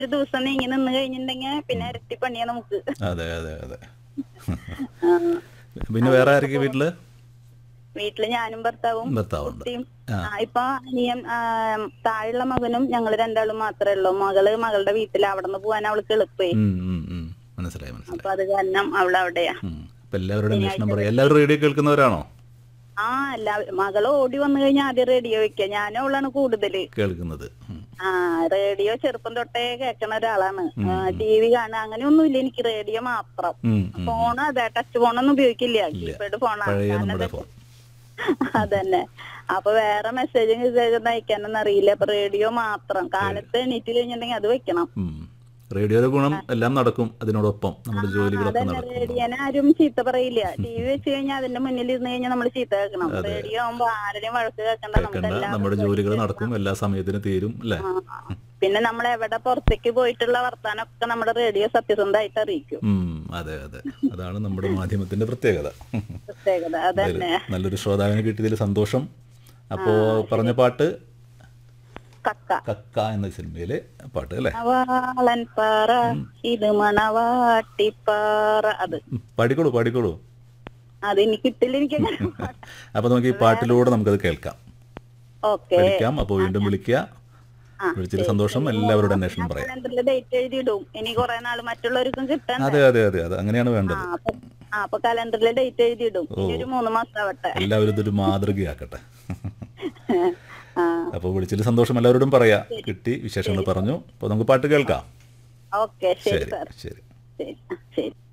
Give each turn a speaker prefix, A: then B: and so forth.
A: ഒരു ദിവസം നീങ്ങി നിന്ന് കഴിഞ്ഞിട്ടുണ്ടെങ്കിൽ പിന്നെ ഇരട്ടി പണിയാ നമുക്ക്
B: അതെ അതെ അതെ
A: ആ.
B: പിന്നെ വേറെ ആരൊക്കെ വീട്ടില്
A: വീട്ടില് ഞാനും ഭർത്താവും
B: ഭർത്താവുണ്ട്
A: കുട്ടിയും
B: ആ.
A: ആ, ഇപ്പൊ അനിയൻ ആ, താഴെയുള്ള മകനും ഞങ്ങൾ രണ്ടാളും മാത്രമേ ഉള്ളൂ മകള് മകളുടെ വീട്ടിൽ അവിടെ നിന്ന് പോകാൻ അവൾക്ക് എളുപ്പേ
B: ഉം, ഉം, ഉം. മനസ്സിലായി മനസ്സിലായി
A: അപ്പൊ അത് കാരണം അവൾ അവിടെയാ
B: ഉം. അപ്പൊ എല്ലാവരുടെ അന്വേഷണം പറയാം എല്ലാവരും റേഡിയോ കേൾക്കുന്നവരാണോ
A: ആ എല്ലാവരും മകള് ഓടി വന്നു കഴിഞ്ഞാൽ ആദ്യം റേഡിയോ വെക്കുക ഞാനും അവളാണ് കൂടുതല്
B: കേൾക്കുന്നത് ഉം.
A: ആ റേഡിയോ ചെറുപ്പം തൊട്ടേ കേൾക്കണ ഒരാളാണ് ടി വി കാണുക അങ്ങനെയൊന്നുമില്ല എനിക്ക് റേഡിയോ മാത്രം
B: ഉം, ഉം.
A: ഫോണ് അതെ ടച്ച് ഫോണൊന്നും ഉപയോഗിക്കില്ല കീപാഡ് ഫോണാണ്
B: പഴയ
A: കാരണം
B: നമ്മുടെ
A: ഇത്
B: ഫോൺ
A: അതന്നെ അപ്പൊ വേറെ മെസ്സേജും മെസ്സേജൊന്നും അയക്കാനൊന്നും അറിയില്ല അപ്പൊ റേഡിയോ മാത്രം കാലത്ത് എണീറ്റ് കഴിഞ്ഞിട്ടുണ്ടെങ്കിൽ അത് വെക്കണം
B: ഉം. റേഡിയോയുടെ ഗുണം എല്ലാം നടക്കും അതിനോടൊപ്പം നമ്മുടെ ജോലികളൊക്കെ
A: അതന്നെ
B: നടക്കും
A: റേഡിയോനെ ആരും ചീത്ത പറയില്ല ടി വി വെച്ച് കഴിഞ്ഞാൽ അതിന്റെ മുന്നിൽ ഇരുന്ന് കഴിഞ്ഞാൽ നമ്മൾ ചീത്ത കേൾക്കണം റേഡിയോ ആകുമ്പോ ആരുടെയും വഴക്ക് കേൾക്കണ്ട നമുക്ക്
B: കേൾക്കണ്ട
A: എല്ലാം
B: നമ്മുടെ ജോലികൾ നടക്കും എല്ലാ സമയത്തിനും തീരും അല്ലേ
A: ആ. പിന്നെ നമ്മൾ എവിടെ പുറത്തേക്ക് പോയിട്ടുള്ള വർത്താനൊക്കെ നമ്മുടെ റേഡിയോ സത്യസന്ധമായിട്ട് അറിയിക്കും
B: ഉം, അതെ അതെ അതാണ് നമ്മുടെ മാധ്യമത്തിന്റെ പ്രത്യേകത
A: പ്രത്യേകത അതന്നെ
B: നല്ലൊരു ശ്രോതാവിനെ കിട്ടിയതിൽ സന്തോഷം അപ്പോ പറഞ്ഞ പാട്ട്
A: കക്ക
B: കക്ക എന്ന സിനിമയിലെ പാട്ട് അല്ലേ
A: വാളൻ പാറ ഇത് മണവാട്ടിപ്പാറ അത്
B: ഉം, പാടിക്കോളൂ പാടിക്കോളൂ
A: അത് എനിക്ക് കിട്ടില്ല എനിക്ക്
B: അപ്പൊ നമുക്ക് ഈ പാട്ടിലൂടെ നമുക്കത് കേൾക്കാം
A: ഓക്കെ
B: പഠിക്കാം അപ്പോൾ വീണ്ടും വിളിക്കുക വിളിച്ചതിൽ സന്തോഷം എല്ലാവരുടെ അന്വേഷണം പറയാം
A: കലണ്ടറിൽ ഡേറ്റ് എഴുതിയിടും ഇനി കുറെ നാള് മറ്റുള്ളവർക്കും കിട്ടാൻ
B: അതെ അതെ അതെ അതെ അങ്ങനെയാണ്
A: ആ
B: വേണ്ടത്
A: അപ്പൊ ആ അപ്പൊ കലണ്ടറിൽ ഡേറ്റ് എഴുതിയിടും ഇനി ഒരു മൂന്ന് മാസം ആവട്ടെ
B: എല്ലാവരും ഇതൊരു മാതൃകയാക്കട്ടെ
A: ആ
B: അപ്പോൾ വിളിച്ചതിൽ സന്തോഷം എല്ലാവരോടും പറയാം കിട്ടി വിശേഷങ്ങൾ പറഞ്ഞു അപ്പോൾ നമുക്ക് പാട്ട് കേൾക്കാം
A: ഓക്കെ ശരി
B: ശരി
A: സാർ
B: ശരി
A: ശരി ആ, ശരി